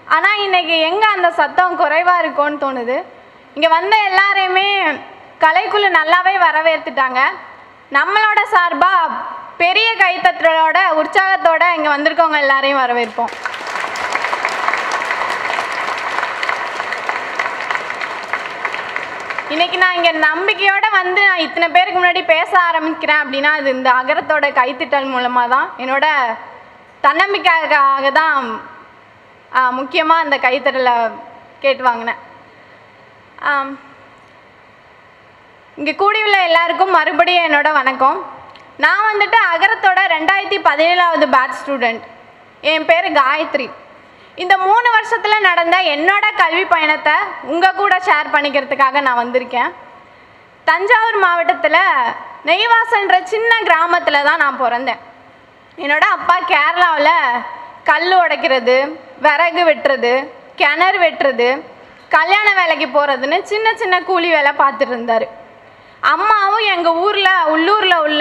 ஆனால் இன்னைக்கு எங்கே அந்த சத்தம் குறைவாக இருக்கோன்னு தோணுது இங்கே வந்த எல்லாரையுமே கலைக்குழு நல்லாவே வரவேற்றுட்டாங்க நம்மளோட சார்பாக பெரிய கைத்தட்டலோட உற்சாகத்தோட இங்கே வந்திருக்கவங்க எல்லாரையும் வரவேற்போம் இன்னைக்கு நான் இங்கே நம்பிக்கையோட வந்து நான் இத்தனை பேருக்கு முன்னாடி பேச ஆரம்பிக்கிறேன் அப்படின்னா அது இந்த அகரத்தோட கைத்திட்டல் மூலமாக தான் என்னோட தன்னம்பிக்கைக்காக தான் முக்கியமாக அந்த கைத்தட்டலை கேட்டு வாங்கினேன் ஆம். இங்கே கூடியுள்ள எல்லாருக்கும் மறுபடியும் என்னோட வணக்கம் நான் வந்துட்டு அகரத்தோட ரெண்டாயிரத்தி பதினேழாவது பேட்ச் ஸ்டூடெண்ட் என் பேர் காயத்ரி இந்த மூணு வருஷத்தில் நடந்த என்னோட கல்வி பயணத்தை உங்கள் கூட ஷேர் பண்ணிக்கிறதுக்காக நான் வந்திருக்கேன் தஞ்சாவூர் மாவட்டத்தில் நெய்வாசன்ற சின்ன கிராமத்தில் தான் நான் பிறந்தேன் என்னோட அப்பா கேரளாவில் கல் உடைக்கிறது விறகு வெட்டுறது கிணறு வெட்டுறது கல்யாண வேலைக்கு போகிறதுன்னு சின்ன சின்ன கூலி வேலை பார்த்துட்டு இருந்தார் அம்மாவும் எங்கள் ஊரில் உள்ளூரில் உள்ள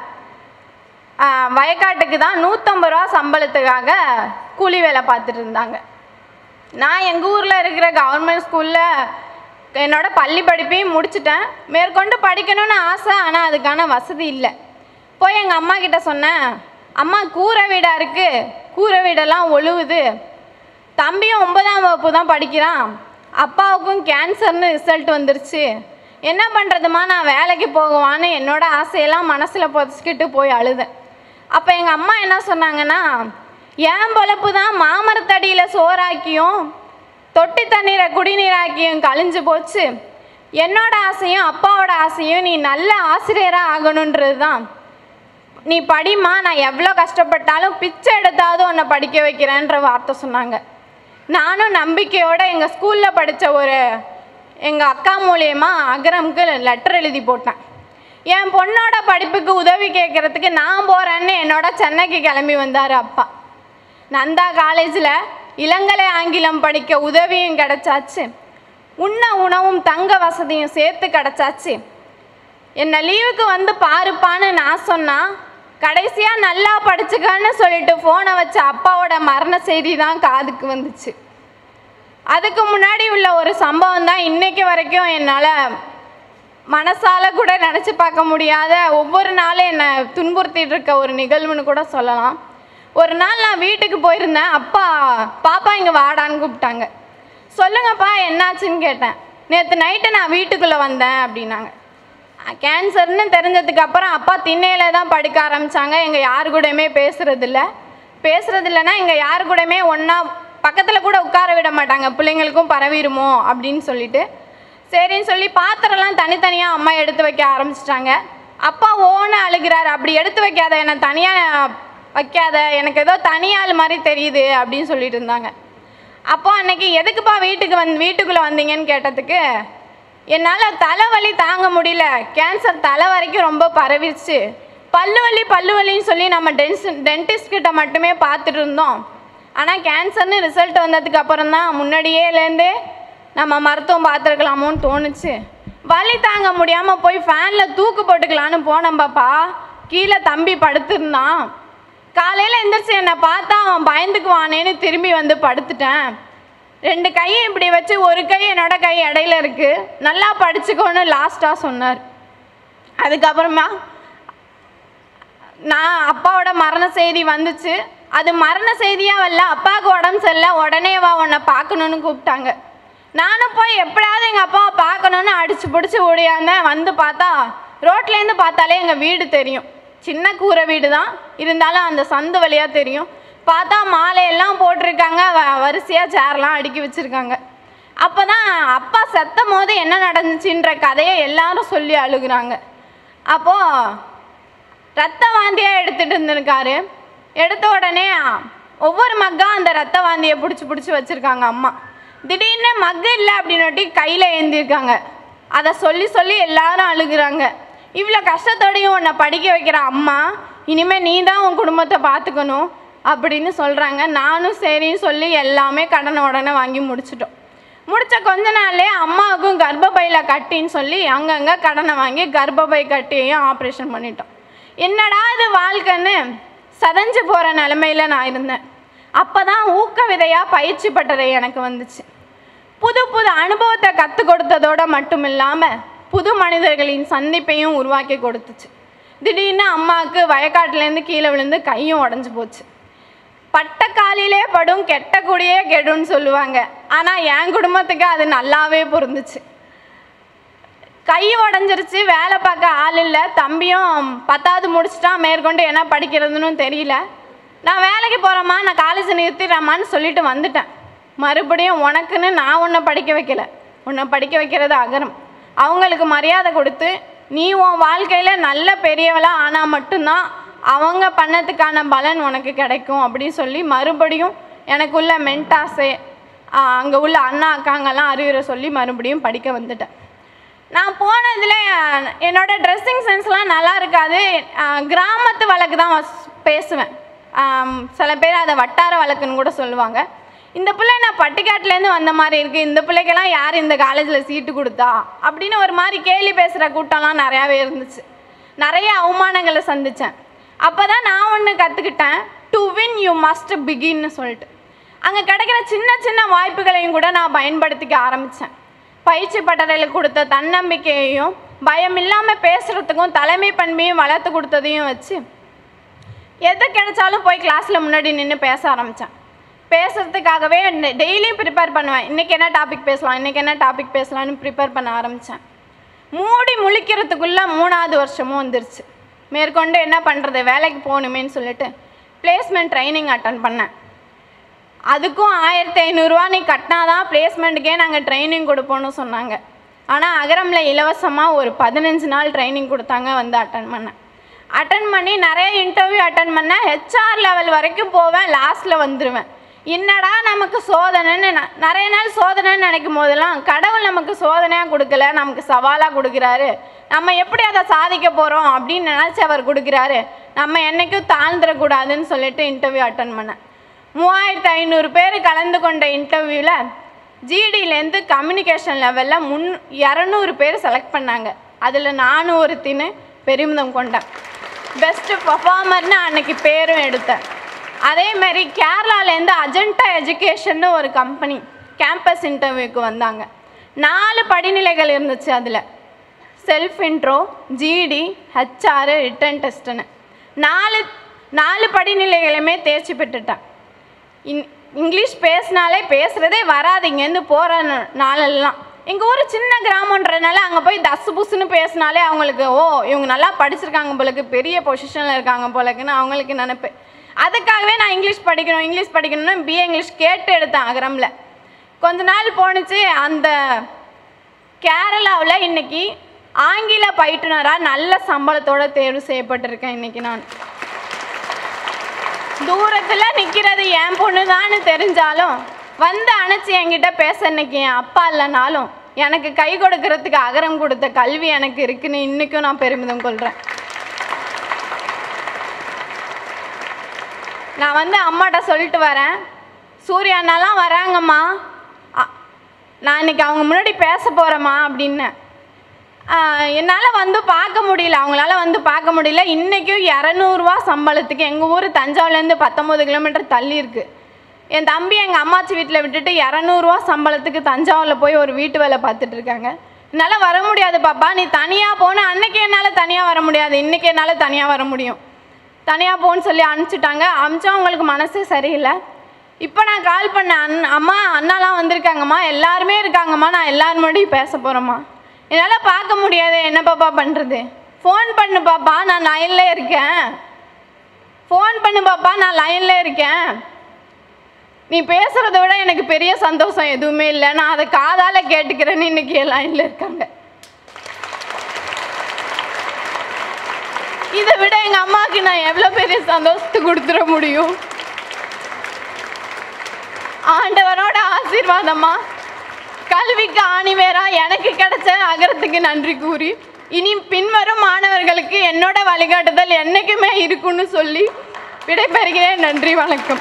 ஆ, வயக்காட்டுக்கு தான் நூற்றம்பது ரூபா சம்பளத்துக்காக கூலி வேலை பார்த்துட்டு இருந்தாங்க நான் எங்கள் ஊரில் இருக்கிற கவர்மெண்ட் ஸ்கூலில் என்னோட பள்ளி படிப்பையும் முடிச்சிட்டேன் மேற்கொண்டு படிக்கணும்னு ஆசை ஆனால் அதுக்கான வசதி இல்லை போய் எங்கள் அம்மா கிட்ட சொன்னேன் அம்மா கூரை வீடாக இருக்குது கூரை வீடெல்லாம் ஒழுகுது தம்பியும் ஒன்பதாம் வகுப்பு தான் படிக்கிறான் அப்பாவுக்கும் கேன்சர்னு ரிசல்ட் வந்துருச்சு என்ன பண்ணுறதுமா நான் வேலைக்கு போகுவான்னு என்னோட ஆசையெல்லாம் மனசில் புதைச்சிக்கிட்டு போய் அழுதேன் அப்போ எங்கள் அம்மா என்ன சொன்னாங்கன்னா என் பொழப்பு தான் மாமரத்தடியில் சோறாக்கியும் தொட்டி தண்ணீரை குடிநீராக்கியும் கழிஞ்சு போச்சு என்னோட ஆசையும் அப்பாவோட ஆசையும் நீ நல்ல ஆசிரியராக ஆகணுன்றது தான் நீ படிம்மா நான் எவ்வளோ கஷ்டப்பட்டாலும் பிச்சை எடுத்தாவது உன்னை படிக்க வைக்கிறேன்ற வார்த்தை சொன்னாங்க நானும் நம்பிக்கையோட எங்கள் ஸ்கூலில் படித்த ஒரு எங்கள் அக்கா மூலியமா அகரம்க்கு லெட்டர் எழுதி போட்டேன் என் பொண்ணோட படிப்புக்கு உதவி கேட்குறதுக்கு நான் போகிறேன்னு என்னோட சென்னைக்கு கிளம்பி வந்தார் அப்பா நந்தா காலேஜில் இளங்கலை ஆங்கிலம் படிக்க உதவியும் கிடைச்சாச்சு உண்ண உணவும் தங்க வசதியும் சேர்த்து கிடைச்சாச்சு என்னை லீவுக்கு வந்து பாருப்பான்னு நான் சொன்னா கடைசியாக நல்லா படிச்சுக்கன்னு சொல்லிட்டு ஃபோனை வச்ச அப்பாவோட மரண செய்தி தான் காதுக்கு வந்துச்சு அதுக்கு முன்னாடி உள்ள ஒரு சம்பவம் தான் இன்னைக்கு வரைக்கும் என்னால் மனசால கூட நினச்சி பார்க்க முடியாத ஒவ்வொரு நாளும் என்னை துன்புறுத்திட்டு இருக்க ஒரு நிகழ்வுன்னு கூட சொல்லலாம் ஒரு நாள் நான் வீட்டுக்கு போயிருந்தேன் அப்பா பாப்பா இங்கே வாடான்னு கூப்பிட்டாங்க சொல்லுங்கப்பா என்னாச்சுன்னு கேட்டேன் நேற்று நைட்டு நான் வீட்டுக்குள்ளே வந்தேன் அப்படின்னாங்க கேன்சர்னு தெரிஞ்சதுக்கு அப்புறம் அப்பா திண்ணையில தான் படுக்க ஆரம்பிச்சாங்க எங்கள் யாரு கூடயுமே பேசுறதில்ல பேசுறது இல்லைன்னா எங்கள் யாரு கூடயுமே ஒன்றா பக்கத்தில் கூட உட்கார விட மாட்டாங்க பிள்ளைங்களுக்கும் பரவிடுமோ அப்படின்னு சொல்லிட்டு சரின்னு சொல்லி பாத்திரம்லாம் தனித்தனியாக அம்மா எடுத்து வைக்க ஆரம்பிச்சிட்டாங்க அப்பா ஓன அழுகிறாரு அப்படி எடுத்து வைக்காத என்னை தனியாக வைக்காத எனக்கு ஏதோ தனியாள் மாதிரி தெரியுது அப்படின்னு சொல்லிட்டு இருந்தாங்க அப்போ அன்னைக்கு எதுக்குப்பா வீட்டுக்கு வந்து வீட்டுக்குள்ளே வந்தீங்கன்னு கேட்டதுக்கு என்னால் தலைவலி தாங்க முடியல கேன்சர் தலை வரைக்கும் ரொம்ப பரவிடுச்சு பல்லு வலி பல்லு வலின்னு சொல்லி நம்ம டென்ஸ் டென்டிஸ்ட் கிட்ட மட்டுமே பார்த்துட்டு இருந்தோம் ஆனால் கேன்சர்னு ரிசல்ட் வந்ததுக்கு அப்புறம் தான் முன்னாடியேலேருந்தே நம்ம மருத்துவம் பார்த்துருக்கலாமோன்னு தோணுச்சு வலி தாங்க முடியாமல் போய் ஃபேனில் தூக்கு போட்டுக்கலான்னு போனேன் பாப்பா கீழே தம்பி படுத்திருந்தான் காலையில் எந்திரிச்சு என்னை பார்த்தா அவன் பயந்துக்குவானேன்னு திரும்பி வந்து படுத்துட்டேன் ரெண்டு கையும் இப்படி வச்சு ஒரு கை என்னோட கை இடையில இருக்கு நல்லா படிச்சுக்கோன்னு லாஸ்ட்டாக சொன்னார் அதுக்கப்புறமா நான் அப்பாவோட மரண செய்தி வந்துச்சு அது மரண செய்தியாக வரல அப்பாவுக்கு உடம்பு சரியில்லை உடனே வா உன்னை பார்க்கணுன்னு கூப்பிட்டாங்க நானும் போய் எப்படியாவது எங்கள் அப்பாவை பார்க்கணுன்னு அடிச்சு பிடிச்சி ஓடியாந்தேன் வந்து பார்த்தா ரோட்லேருந்து பார்த்தாலே எங்கள் வீடு தெரியும் சின்ன கூரை வீடு தான் இருந்தாலும் அந்த சந்து வழியாக தெரியும் பார்த்தா மாலையெல்லாம் போட்டிருக்காங்க வ- வரிசையாக சேர்லாம் அடுக்கி வச்சுருக்காங்க அப்போ தான் அப்பா செத்தும் போது என்ன நடந்துச்சுன்ற கதையை எல்லாரும் சொல்லி அழுகுறாங்க அப்போது ரத்த வாந்தியாக எடுத்துட்டு இருந்திருக்காரு எடுத்த உடனே ஒவ்வொரு மக்கா அந்த ரத்த வாந்தியை பிடிச்சி பிடிச்சி வச்சுருக்காங்க அம்மா திடீர்னு மக்கு இல்லை அப்படின்னுட்டி கையில் ஏந்திருக்காங்க அதை சொல்லி சொல்லி எல்லாரும் அழுகுறாங்க இவ்வளோ கஷ்டத்தோடையும் உன்னை படிக்க வைக்கிற அம்மா இனிமேல் நீ தான் உன் குடும்பத்தை பார்த்துக்கணும் அப்படின்னு சொல்கிறாங்க நானும் சரின்னு சொல்லி எல்லாமே கடனை உடனே வாங்கி முடிச்சிட்டோம் முடிச்ச கொஞ்ச நாள்லயே அம்மாவுக்கும் கர்ப்பப்பையில் கட்டின்னு சொல்லி அங்கங்கே கடனை வாங்கி கர்ப்பப்பை கட்டியையும் ஆப்ரேஷன் பண்ணிட்டோம் என்னடா இது வாழ்க்கைன்னு சதஞ்சு போகிற நிலமையில நான் இருந்தேன் அப்போ தான் ஊக்க விதையாக பயிற்சி பட்டறை எனக்கு வந்துச்சு புது புது அனுபவத்தை கற்றுக் கொடுத்ததோட மட்டும் இல்லாமல் புது மனிதர்களின் சந்திப்பையும் உருவாக்கி கொடுத்துச்சு திடீர்னு அம்மாவுக்கு வயக்காட்டுலேருந்து கீழே விழுந்து கையும் உடஞ்சி போச்சு பட்ட காலிலே படும் கெட்ட குடியே கெடுன்னு சொல்லுவாங்க ஆனால் என் குடும்பத்துக்கு அது நல்லாவே பொருந்துச்சு கை உடஞ்சிருச்சு வேலை பார்க்க ஆள் இல்லை தம்பியும் பத்தாவது முடிச்சிட்டான் மேற்கொண்டு என்ன படிக்கிறதுன்னு தெரியல நான் வேலைக்கு போகிறேம்மா நான் காலேஜ் நிறுத்திடுறேம்மான்னு சொல்லிட்டு வந்துட்டேன் மறுபடியும் உனக்குன்னு நான் உன்னை படிக்க வைக்கல உன்னை படிக்க வைக்கிறது அகரம் அவங்களுக்கு மரியாதை கொடுத்து நீ உன் வாழ்க்கையில் நல்ல பெரியவளாக ஆனால் மட்டும்தான் அவங்க பண்ணதுக்கான பலன் உனக்கு கிடைக்கும் அப்படின்னு சொல்லி மறுபடியும் எனக்குள்ள மென்டாஸு அங்கே உள்ள அண்ணா அக்காங்கெல்லாம் அறிவுரை சொல்லி மறுபடியும் படிக்க வந்துட்டேன் நான் போனதில் என்னோட ட்ரெஸ்ஸிங் சென்ஸ்லாம் நல்லா இருக்காது அஹ் கிராமத்து வழக்கு தான் வஸ்- பேசுவேன் ஆம், சில பேர் அதை வட்டார வழக்குன்னு கூட சொல்லுவாங்க இந்த பிள்ளை நான் பட்டிக்காட்டுலேருந்து வந்த மாதிரி இருக்குது இந்த பிள்ளைக்கெல்லாம் யார் இந்த காலேஜில் சீட்டு கொடுத்தா அப்படின்னு ஒரு மாதிரி கேலி பேசுகிற கூட்டம்லாம் நிறையாவே இருந்துச்சு நிறைய அவமானங்களை சந்தித்தேன் அப்போ தான் நான் ஒன்று கற்றுக்கிட்டேன் டு வின் யூ மஸ்ட் பிகின்னு சொல்லிட்டு அங்கே கிடைக்கிற சின்ன சின்ன வாய்ப்புகளையும் கூட நான் பயன்படுத்திக்க ஆரம்பித்தேன் பயிற்சி பட்டறையில் கொடுத்த தன்னம்பிக்கையையும் பயம் இல்லாமல் பேசுகிறதுக்கும் தலைமை பண்பையும் வளர்த்து கொடுத்ததையும் வச்சு எது கிடைச்சாலும் போய் கிளாஸில் முன்னாடி நின்று பேச ஆரம்பித்தேன் பேசுறதுக்காகவே டெய்லியும் ப்ரிப்பேர் பண்ணுவேன் இன்றைக்கி என்ன டாபிக் பேசலாம் இன்றைக்கி என்ன டாபிக் பேசலாம்னு ப்ரிப்பேர் பண்ண ஆரம்பித்தேன் மூடி முழிக்கிறதுக்குள்ளே மூணாவது வருஷமும் வந்துருச்சு மேற்கொண்டு என்ன பண்ணுறது வேலைக்கு போகணுமேன்னு சொல்லிட்டு பிளேஸ்மெண்ட் ட்ரைனிங் அட்டன் பண்ணேன் அதுக்கும் ஆயிரத்தி ஐநூறுரூவா நீ கட்டினாதான் பிளேஸ்மெண்ட்டுக்கே நாங்கள் ட்ரைனிங் கொடுப்போம்னு சொன்னாங்க ஆனால் அகரமில் இலவசமாக ஒரு பதினஞ்சு நாள் ட்ரைனிங் கொடுத்தாங்க வந்து அட்டன் பண்ணேன் அட்டன் பண்ணி நிறைய இன்டர்வியூ அட்டன் பண்ணேன் ஹெச்ஆர் லெவல் வரைக்கும் போவேன் லாஸ்ட்டில் வந்துடுவேன் என்னடா நமக்கு சோதனைன்னு ந- நிறைய நாள் சோதனைன்னு நினைக்கும் போதெல்லாம் கடவுள் நமக்கு சோதனையாக கொடுக்கல நமக்கு சவாலாக கொடுக்குறாரு நம்ம எப்படி அதை சாதிக்க போகிறோம் அப்படின்னு நினச்சி அவர் கொடுக்குறாரு நம்ம என்றைக்கும் தாழ்ந்துடக்கூடாதுன்னு சொல்லிட்டு இன்டர்வியூ அட்டன் பண்ணேன் மூவாயிரத்து ஐநூறு பேர் கலந்து கொண்ட இன்டர்வியூவில் ஜிடிலேருந்து கம்யூனிகேஷன் லெவலில் முன் இரநூறு பேர் செலக்ட் பண்ணாங்க அதில் நானும் ஒருத்தின்னு பெருமிதம் கொண்டேன் பெஸ்ட்டு பர்ஃபார்மர்னு அன்னைக்கு பேரும் எடுத்தேன் அதே மாதிரி கேரளாலேருந்து அஜெண்டா எஜுகேஷன்னு ஒரு கம்பெனி கேம்பஸ் இன்டர்வியூக்கு வந்தாங்க நாலு படிநிலைகள் இருந்துச்சு அதில் self intro GD HR written டெஸ்ட்டுன்னு நாலு நாலு படிநிலைகளுமே தேர்ச்சி பெற்றுட்டேன் இன் இங்கிலீஷ் பேசினாலே பேசுகிறதே வராது இங்கேருந்து போகிற நாளெல்லாம் எங்கள் ஊர் சின்ன கிராமன்றனால அங்கே போய் தசு புசுன்னு பேசினாலே அவங்களுக்கு ஓ இவங்க நல்லா படிச்சிருக்காங்க போலக்கு பெரிய பொசிஷனில் இருக்காங்க போலக்குன்னு அவங்களுக்கு நினைப்பு அதுக்காகவே நான் இங்கிலீஷ் படிக்கணும் இங்கிலீஷ் படிக்கணும்னு பிஏ இங்கிலீஷ் கேட்டு எடுத்தேன் அகரமில் கொஞ்ச நாள் போணுச்சு அந்த கேரளாவில் இன்னைக்கு ஆங்கில பயிற்றுனராக நல்ல சம்பளத்தோட தேர்வு செய்யப்பட்டிருக்கேன் இன்னைக்கு நான் தூரத்தில் நிற்கிறது என் பொண்ணு தெரிஞ்சாலும் வந்து அணைச்சி என்கிட்ட பேச இன்னைக்கு என் அப்பா இல்லைனாலும் எனக்கு கை கொடுக்கறதுக்கு அகரம் கொடுத்த கல்வி எனக்கு இருக்குன்னு இன்னைக்கும் நான் பெருமிதம் கொள்கிறேன் நான் வந்து அம்மாட்ட சொல்லிட்டு வரேன் சூர்யா அண்ணாலாம் வராங்கம்மா அ- நான் இன்னைக்கு அவங்க முன்னாடி பேச போகிறேம்மா அப்படின்னேன் என்னால் வந்து பார்க்க முடியல அவங்களால வந்து பார்க்க முடியல இன்றைக்கும் இரநூறுவா சம்பளத்துக்கு எங்கள் ஊர் தஞ்சாவூர்லேருந்து பத்தொம்பது கிலோமீட்டர் தள்ளி இருக்குது என் தம்பி எங்கள் அம்மாச்சி வீட்டில் விட்டுட்டு இரநூறுவா சம்பளத்துக்கு தஞ்சாவூரில் போய் ஒரு வீட்டு வேலை பார்த்துட்டு இருக்காங்க என்னால் வர முடியாது பாப்பா நீ தனியாக போன அன்னைக்கு என்னால் தனியாக வர முடியாது இன்றைக்கி என்னால் தனியாக வர முடியும் தனியாக போன்னு சொல்லி அனுப்பிச்சிட்டாங்க அனுப்பிச்சா அவங்களுக்கு மனசே சரியில்லை இப்போ நான் கால் பண்ணேன் அண்ணா அம்மா அண்ணாலாம் வந்திருக்காங்கம்மா எல்லாருமே இருக்காங்கம்மா நான் எல்லாரும் முன்னாடியும் பேச போகிறேம்மா என்னால் பார்க்க முடியாது என்ன பாப்பா பண்ணுறது ஃபோன் பண்ணு பாப்பா நான் லைனில் இருக்கேன் ஃபோன் பண்ணு பாப்பா நான் லைனில் இருக்கேன் நீ பேசுகிறத விட எனக்கு பெரிய சந்தோஷம் எதுவுமே இல்லை நான் அதை காதால் கேட்டுக்கிறேன்னு இன்னைக்கு லைனில் இருக்காங்க இதை விட எங்கள் அம்மாவுக்கு நான் எவ்வளோ பெரிய சந்தோஷத்தை கொடுத்துட முடியும் ஆண்டவரோட ஆசீர்வாதமா கல்விக்கு ஆணிவேரா எனக்கு கிடைச்ச அகரத்துக்கு நன்றி கூறி இனி பின்வரும் மாணவர்களுக்கு என்னோட வழிகாட்டுதல் என்னைக்குமே இருக்குன்னு சொல்லி விடைபெறுகிறேன் நன்றி வணக்கம்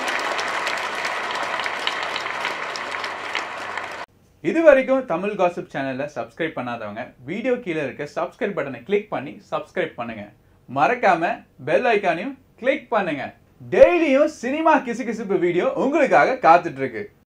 இது வரைக்கும் தமிழ் காசிப் சேனலை சப்ஸ்கிரைப் பண்ணாதவங்க வீடியோ கீழே இருக்க சப்ஸ்கிரைப் பட்டனை கிளிக் பண்ணி சப்ஸ்கிரைப் பண்ணுங்க மறக்காம பெல் ஐக்கானையும் கிளிக் பண்ணுங்க டெய்லியும் சினிமா கிசுகிசுப்பு வீடியோ உங்களுக்காக காத்துட்டு இருக்கு